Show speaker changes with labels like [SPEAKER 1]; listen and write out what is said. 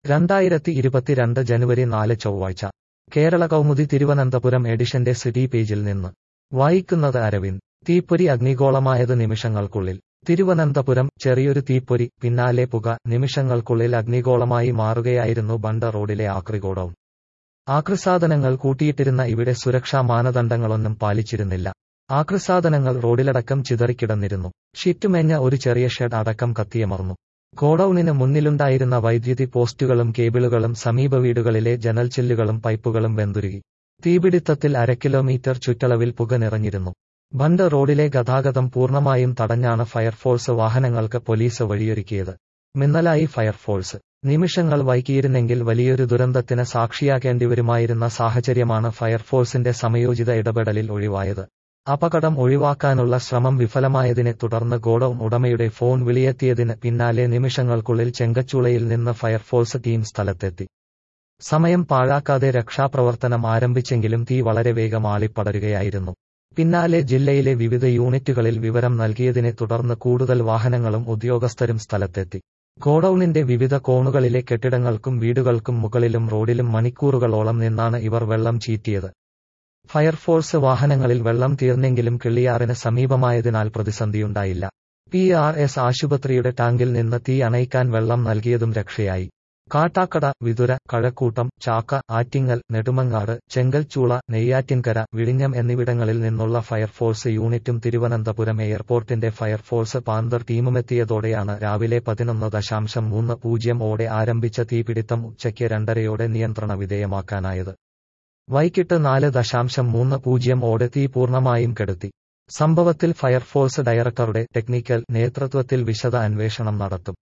[SPEAKER 1] രണ്ടായിരത്തി ഇരുപത്തിരണ്ട് ജനുവരി നാല് ചൊവ്വാഴ്ച കേരള കൗമുദി തിരുവനന്തപുരം എഡിഷന്റെ സിറ്റി പേജിൽ നിന്ന് വായിക്കുന്നത് അരവിന്ദ് തീപ്പൊരി അഗ്നിഗോളമായത് നിമിഷങ്ങൾക്കുള്ളിൽ തിരുവനന്തപുരം ചെറിയൊരു തീപ്പൊരി പിന്നാലെ പുക നിമിഷങ്ങൾക്കുള്ളിൽ അഗ്നിഗോളമായി മാറുകയായിരുന്നു ബണ്ട റോഡിലെ ആക്രിഗോഡൌൺ ആക്രിസാധനങ്ങൾ കൂട്ടിയിട്ടിരുന്ന ഇവിടെ സുരക്ഷാ മാനദണ്ഡങ്ങളൊന്നും പാലിച്ചിരുന്നില്ല ആക്രിസാധനങ്ങൾ റോഡിലടക്കം ചിതറിക്കിടന്നിരുന്നു ഷിറ്റുമേഞ്ഞ ഒരു ചെറിയ ഷെഡ് അടക്കം കത്തിയമർന്നു ഗോഡൌണിന് മുന്നിലുണ്ടായിരുന്ന വൈദ്യുതി പോസ്റ്റുകളും കേബിളുകളും സമീപ വീടുകളിലെ ജനൽച്ചില്ലുകളും പൈപ്പുകളും വെന്തുരുകി തീപിടിത്തത്തിൽ അര കിലോമീറ്റർ ചുറ്റളവിൽ പുക നിറഞ്ഞിരുന്നു ബണ്ട് റോഡിലെ ഗതാഗതം പൂർണ്ണമായും തടഞ്ഞാണ് ഫയർഫോഴ്സ് വാഹനങ്ങൾക്ക് പോലീസ് വഴിയൊരുക്കിയത് മിന്നലായി ഫയർഫോഴ്സ് നിമിഷങ്ങൾ വൈകിയിരുന്നെങ്കിൽ വലിയൊരു ദുരന്തത്തിന് സാക്ഷിയാകേണ്ടിവരുമായിരുന്ന സാഹചര്യമാണ് ഫയർഫോഴ്സിന്റെ സമയോചിത ഇടപെടലിൽ ഒഴിവായത് അപകടം ഒഴിവാക്കാനുള്ള ശ്രമം വിഫലമായതിനെ തുടർന്ന് ഗോഡൌൺ ഉടമയുടെ ഫോൺ വിളിയെത്തിയതിന് പിന്നാലെ നിമിഷങ്ങൾക്കുള്ളിൽ ചെങ്കച്ചൂളയിൽ നിന്ന് ഫയർഫോഴ്സ് ടീം സ്ഥലത്തെത്തി സമയം പാഴാക്കാതെ രക്ഷാപ്രവർത്തനം ആരംഭിച്ചെങ്കിലും തീ വളരെ വേഗം ആളിപ്പടരുകയായിരുന്നു പിന്നാലെ ജില്ലയിലെ വിവിധ യൂണിറ്റുകളിൽ വിവരം നൽകിയതിനെ തുടർന്ന് കൂടുതൽ വാഹനങ്ങളും ഉദ്യോഗസ്ഥരും സ്ഥലത്തെത്തി ഗോഡൌണിന്റെ വിവിധ കോണുകളിലെ കെട്ടിടങ്ങൾക്കും വീടുകൾക്കും മുകളിലും റോഡിലും മണിക്കൂറുകളോളം നിന്നാണ് ഇവർ വെള്ളം ചീറ്റിയത് ഫയർഫോഴ്സ് വാഹനങ്ങളിൽ വെള്ളം തീർന്നെങ്കിലും കിള്ളിയാറിന് സമീപമായതിനാൽ പ്രതിസന്ധിയുണ്ടായില്ല പി ആർ എസ് ആശുപത്രിയുടെ ടാങ്കിൽ നിന്ന് തീ അണയിക്കാൻ വെള്ളം നൽകിയതും രക്ഷയായി കാട്ടാക്കട വിതുര കഴക്കൂട്ടം ചാക്ക ആറ്റിങ്ങൽ നെടുമങ്ങാട് ചെങ്കൽച്ചൂള നെയ്യാറ്റിൻകര വിഴിഞ്ഞം എന്നിവിടങ്ങളിൽ നിന്നുള്ള ഫയർഫോഴ്സ് യൂണിറ്റും തിരുവനന്തപുരം എയർപോർട്ടിന്റെ ഫയർഫോഴ്സ് പാന്തർ ടീമുമെത്തിയതോടെയാണ് രാവിലെ പതിനൊന്ന് ദശാംശം മൂന്ന് പൂജ്യം ഓടെ ആരംഭിച്ച തീപിടിത്തം ഉച്ചയ്ക്ക് രണ്ടരയോടെ നിയന്ത്രണ വിധേയമാക്കാനായത് വൈകിട്ട് നാല് ദശാംശം മൂന്ന് പൂജ്യം ഓടെ തീ പൂർണ്ണമായും കെടുത്തി സംഭവത്തിൽ ഫയർഫോഴ്സ് ഡയറക്ടറുടെ ടെക്നിക്കൽ നേതൃത്വത്തിൽ വിശദ അന്വേഷണം നടത്തും